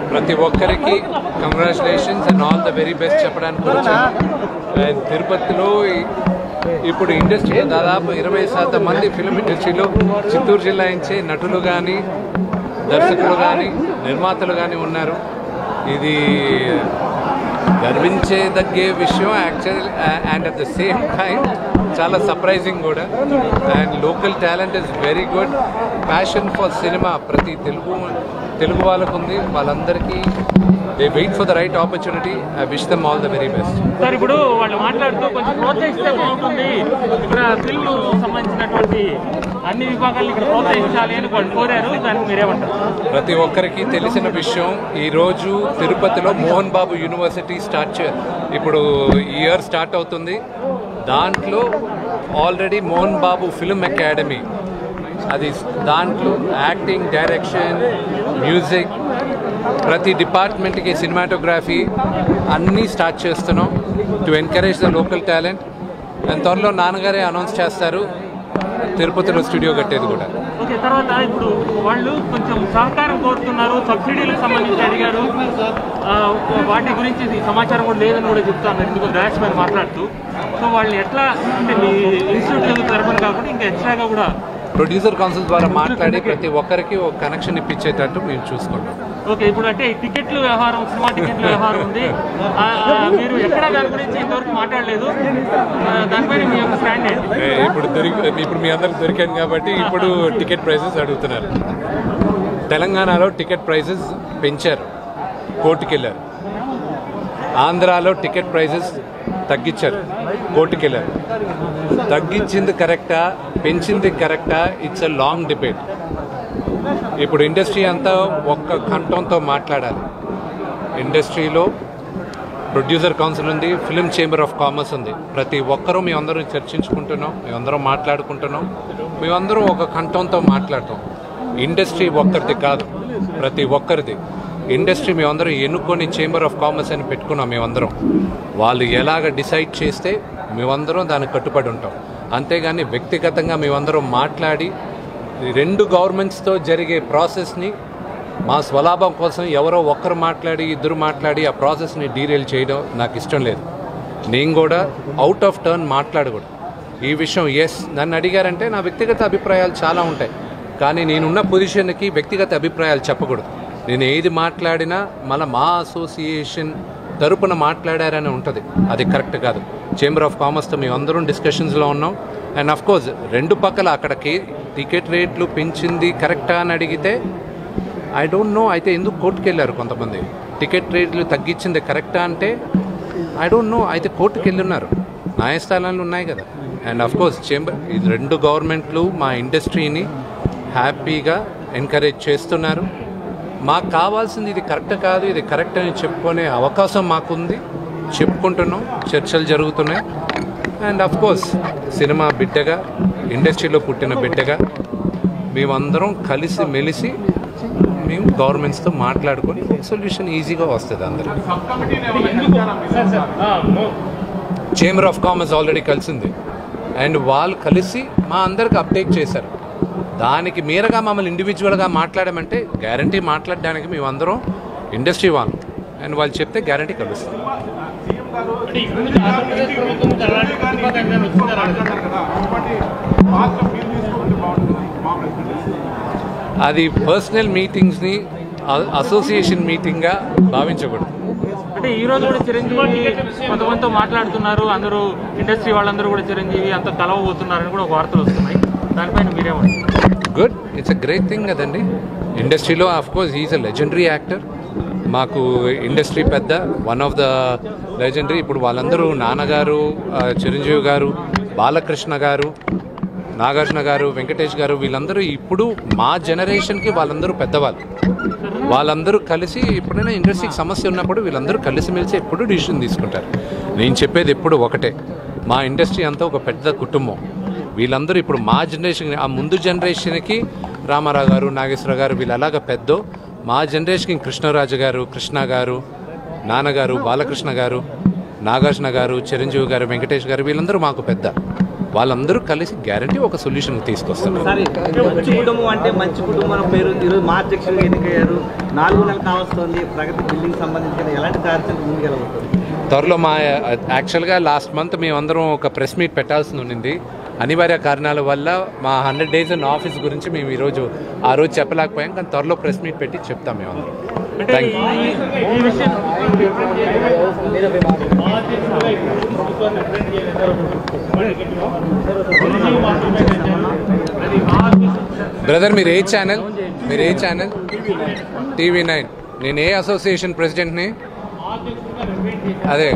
ప్రతి ఒక్కరికి congratulations and all the very best చెప్పడానికి వచ్చాను అండ్ తిరుపతిలో ఈ- ఇప్పుడు ఇండస్ట్రీలో దాదాపు ఇరవై శాతం మంది ఫిల్మ్ ఇండస్ట్రీలో చిత్తూరు జిల్లా నుంచే నటులు కానీ దర్శకులు కానీ నిర్మాతలు కానీ ఉన్నారు ఇది గర్వించేదగ్గే విషయం actual and at the same time చాలా సర్ప్రైజింగ్ కూడా and local talent is very good passion for cinema ప్రతి తెలుగు తెలుగు వాళ్ళకు ఉంది వాళ్ళందరికీ they wait for the right opportunity I wish them all the very best sir ఇప్పుడు వాళ్ళు మాట్లాడుతూ కొంచెం ప్రోత్సహిస్తే బాగుంటుంది ఇక్కడ ఫిల్మ్ సంబంధించినటువంటి అన్ని విభాగాలను ఇక్కడ ప్రోత్సహించాలి అని వాళ్ళు కోరారు దానికి మీరేమంటారు ప్రతి ఒక్కరికి తెలిసిన విషయం ఈరోజు తిరుపతిలో మోహన్ బాబు యూనివర్సిటీ స్టార్ట్ చే ఇప్పుడు ఈ ఇయర్ స్టార్ట్ అవుతుంది దాంట్లో already Mohan Babu film academy అది దాంట్లో యాక్టింగ్ డైరెక్షన్ మ్యూజిక్ ప్రతి డిపార్ట్మెంట్కి సినిమాటోగ్రఫీ అన్నీ స్టార్ట్ చేస్తున్నాం to encourage the local talent and త్వరలో నాన్నగారే అనౌన్స్ చేస్తారు తిరుపతిలో స్టూడియో కట్టేది కూడా ఓకే తర్వాత ఇప్పుడు వాళ్ళు కొంచెం సహకారం కోరుతున్నారు సబ్సిడీలకు సంబంధించి అడిగారు ఆ, వాటి గురించి సమాచారం కూడా లేదని కూడా చెప్తాను ఎందుకు డాష్ మీద మాట్లాడుతూ సో వాళ్ళని ఎట్లా అంటే మీ ఇన్స్టిట్యూట్ తరఫున కాకుండా ఇంకా ఎక్స్ట్రాగా కూడా ప్రొడ్యూసర్ కౌన్సిల్ ద్వారా మాట్లాడి ప్రతి ఒక్కరికి ఒక కనెక్షన్ ఇప్పించేటట్టు మేము చూసుకుంటాం ఓకే ఇప్పుడు అంటే ఈ టికెట్ల వ్యవహారం సినిమా టికెట్ల వ్యవహారం ఉంది ఆ, ఆ, మీరు ఎక్కడ దాని గురించి ఇంతవరకు మాట్లాడలేదు ఆ, దానిపైన మీ యొక్క స్టాండ్ ఏంటి ఏ, ఇప్పుడు దొరికి ఇప్పుడు మీ అందరికి దొరికాను కాబట్టి ఇప్పుడు టికెట్ ప్రైసెస్ అడుగుతున్నారు తెలంగాణలో టికెట్ ప్రైసెస్ పెంచారు కోర్టుకి వెళ్ళారు ఆంధ్రాలో టికెట్ ప్రైసెస్ తగ్గించారు కోర్టుకి వెళ్ళారు తగ్గించింది కరెక్టా పెంచింది కరెక్టా ఇట్స్ అ లాంగ్ డిబేట్ ఇప్పుడు ఇండస్ట్రీ అంతా ఒక్క కంఠంతో మాట్లాడాలి ఇండస్ట్రీలో ప్రొడ్యూసర్ కౌన్సిల్ ఉంది ఫిలిం చేంబర్ ఆఫ్ కామర్స్ ఉంది ప్రతి ఒక్కరూ మేమందరం చర్చించుకుంటున్నాం మేమందరం మాట్లాడుకుంటున్నాం మేమందరం ఒక కంఠంతో మాట్లాడతాం ఇండస్ట్రీ ఒక్కరిది కాదు ప్రతి ఒక్కరిది ఇండస్ట్రీ మేమందరం ఎన్నుకొని చేంబర్ ఆఫ్ కామర్స్ అని పెట్టుకున్నాం మేమందరం వాళ్ళు ఎలాగ డిసైడ్ చేస్తే మేమందరం దానికి కట్టుబడి ఉంటాం అంతేగాని వ్యక్తిగతంగా మేమందరం మాట్లాడి ఈ రెండు గవర్నమెంట్స్తో జరిగే ప్రాసెస్ని మా స్వలాభం కోసం ఎవరో ఒక్కరు మాట్లాడి ఇద్దరు మాట్లాడి ఆ ప్రాసెస్ని డీరేల్ చేయడం నాకు ఇష్టం లేదు నేను కూడా అవుట్ ఆఫ్ టర్న్ మాట్లాడకూడదు ఈ విషయం ఎస్ నన్ను అడిగారంటే నా వ్యక్తిగత అభిప్రాయాలు చాలా ఉంటాయి కానీ నేనున్న పొజిషన్కి వ్యక్తిగత అభిప్రాయాలు చెప్పకూడదు నేను ఏది మాట్లాడినా మళ్ళీ మా అసోసియేషన్ తరపున మాట్లాడారని ఉంటుంది అది కరెక్ట్ కాదు చేంబర్ ఆఫ్ కామర్స్తో మేము అందరం డిస్కషన్స్లో ఉన్నాం అండ్ అఫ్ కోర్స్ రెండు పక్కల అక్కడికి టికెట్ రేట్లు పెంచింది కరెక్టా అని అడిగితే ఐ డోంట్ నో అయితే ఎందుకు కోర్టుకు వెళ్ళారు కొంతమంది టికెట్ రేట్లు తగ్గించింది కరెక్టా అంటే ఐ డోంట్ నో అయితే కోర్టుకు వెళ్ళున్నారు న్యాయస్థానాలు ఉన్నాయి కదా అండ్ అఫ్ కోర్స్ చేంబర్ ఇది రెండు గవర్నమెంట్లు మా ఇండస్ట్రీని హ్యాపీగా ఎంకరేజ్ చేస్తున్నారు మాకు కావాల్సింది ఇది కరెక్ట్ కాదు ఇది కరెక్ట్ అని చెప్పుకునే అవకాశం మాకుంది చెప్పుకుంటున్నాం చర్చలు జరుగుతున్నాయి అండ్ అఫ్ కోర్స్ సినిమా బిడ్డగా ఇండస్ట్రీలో పుట్టిన బిడ్డగా మేమందరం కలిసి మెలిసి మేము గవర్నమెంట్స్తో మాట్లాడుకొని సొల్యూషన్ ఈజీగా వస్తుంది అందరికి చేంబర్ ఆఫ్ కామర్స్ ఆల్రెడీ కలిసింది అండ్ వాళ్ళు కలిసి మా అందరికి అప్డేట్ చేశారు దానికి మీరగా మమ్మల్ని ఇండివిజువల్గా మాట్లాడమంటే గ్యారంటీ మాట్లాడడానికి మేమందరం ఇండస్ట్రీ వాళ్ళు అండ్ వాళ్ళు చెప్తే గ్యారంటీ కలుస్తుంది అంటే ఇప్పుడు నుంచి ఆంధ్రప్రదేశ్ ప్రభుత్వం నుంచి అలాంటి ప్రతిపాదన ఏదైనా వచ్చిందా రాలేదా? అది పర్సనల్ మీటింగ్స్ని అసోసియేషన్ మీటింగ్గా భావించకూడదు అంటే ఈ రోజు కూడా చిరంజీవి కొంతమందితో మాట్లాడుతున్నారు అందరూ ఇండస్ట్రీ వాళ్ళందరూ కూడా చిరంజీవి అంత కలవబోతున్నారని కూడా ఒక వార్తలు వస్తున్నాయి దానిపైన మీరేమంటారు good it's a great thing కదండి ఇండస్ట్రీలో of course is a legendary actor మాకు ఇండస్ట్రీ పెద్ద వన్ ఆఫ్ ద లెజెండరీ ఇప్పుడు వాళ్ళందరూ నాన్నగారు ఆ, చిరంజీవి గారు బాలకృష్ణ గారు నాగార్జున గారు వెంకటేష్ గారు వీళ్ళందరూ ఇప్పుడు మా జనరేషన్కి వాళ్ళందరూ పెద్దవాళ్ళు వాళ్ళందరూ కలిసి ఎప్పుడైనా ఇండస్ట్రీకి సమస్య ఉన్నప్పుడు వీళ్ళందరూ కలిసిమెలిసి ఎప్పుడు డిసిషన్ తీసుకుంటారు నేను చెప్పేది ఎప్పుడు ఒకటే మా ఇండస్ట్రీ అంతా ఒక పెద్ద కుటుంబం వీళ్ళందరూ ఇప్పుడు మా జనరేషన్ ఆ ముందు జనరేషన్కి రామారావు గారు నాగేశ్వర గారు వీళ్ళు అలాగ పెద్దో మా జనరేషన్కి కృష్ణరాజు గారు కృష్ణ గారు నాన్నగారు బాలకృష్ణ గారు నాగార్జున గారు చిరంజీవి గారు వెంకటేష్ గారు వీళ్ళందరూ మాకు పెద్ద వాళ్ళందరూ కలిసి గ్యారంటీ ఒక సొల్యూషన్ తీసుకొస్తున్నారు సరే మంచి కుటుంబం అంటే మంచి కుటుంబం అని పేరు ఉంది ఈరోజు మా అధ్యక్షులుగా ఎన్నికయ్యారు నాలుగు నెలలు కావస్తుంది ప్రగతి బిల్డింగ్ సంబంధించిన ఎలాంటి కార్యక్రమం ముందుకెళ్ళబోతుంది త్వరలో మా యాక్చువల్గా లాస్ట్ మంత్ మేమందరం ఒక ప్రెస్ మీట్ పెట్టాల్సి ఉండింది అనివార్య కారణాల వల్ల మా హండ్రెడ్ డేస్ ఇన్ ఆఫీస్ గురించి మేము ఈరోజు ఆ రోజు చెప్పలేకపోయాం కానీ త్వరలో ప్రెస్ మీట్ పెట్టి చెప్తాం మేమందరం అంటే థ్యాంక్ యూ ఈ- ఈ విషయం బ్రదర్ మీరు ఏ ఛానల్ మీరు ఏ ఛానల్ టీవీ నైన్ నేను ఏ అసోసియేషన్ ప్రెసిడెంట్ని అదే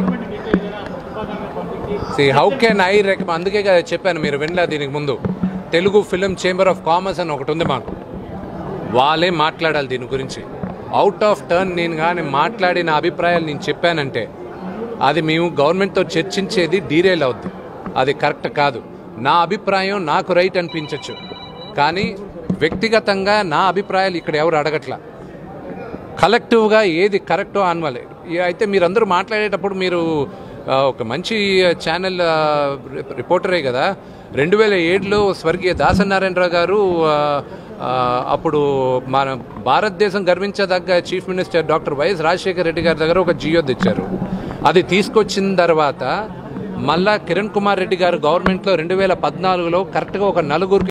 see how can I recommend అందుకే కదా చెప్పాను మీరు వినలే దీనికి ముందు Telugu film chamber of commerce అని ఒకటి ఉంది మాకు వాళ్ళే మాట్లాడాలి దీని గురించి అవుట్ ఆఫ్ టర్న్ నేను కానీ మాట్లాడిన అభిప్రాయాలు నేను చెప్పానంటే అది మేము గవర్నమెంట్తో చర్చించేది డీరేల్ అవుద్ది అది కరెక్ట్ కాదు నా అభిప్రాయం నాకు రైట్ అనిపించవచ్చు కానీ వ్యక్తిగతంగా నా అభిప్రాయాలు ఇక్కడ ఎవరు అడగట్లా కలెక్టివ్గా ఏది కరెక్టో అన్వాలి అయితే మీరందరూ మాట్లాడేటప్పుడు మీరు ఆ, ఒక మంచి ఛానల్ ఆ, రి- రిపోర్టరే కదా రెండు వేల ఏడులో స్వర్గీయ దాసనారాయణరావు గారు ఆ, ఆ, అప్పుడు మన భారతదేశం గర్వించదగ్గ chief minister doctor Y S Rajasekhara Reddy గారి దగ్గర ఒక జియో తెచ్చారు అది తీసుకొచ్చిన తర్వాత మళ్ళా కిరణ్ కుమార్ రెడ్డి గారు గవర్నమెంట్లో రెండు వేల పద్నాలుగులో కరెక్ట్గా ఒక నలుగురికి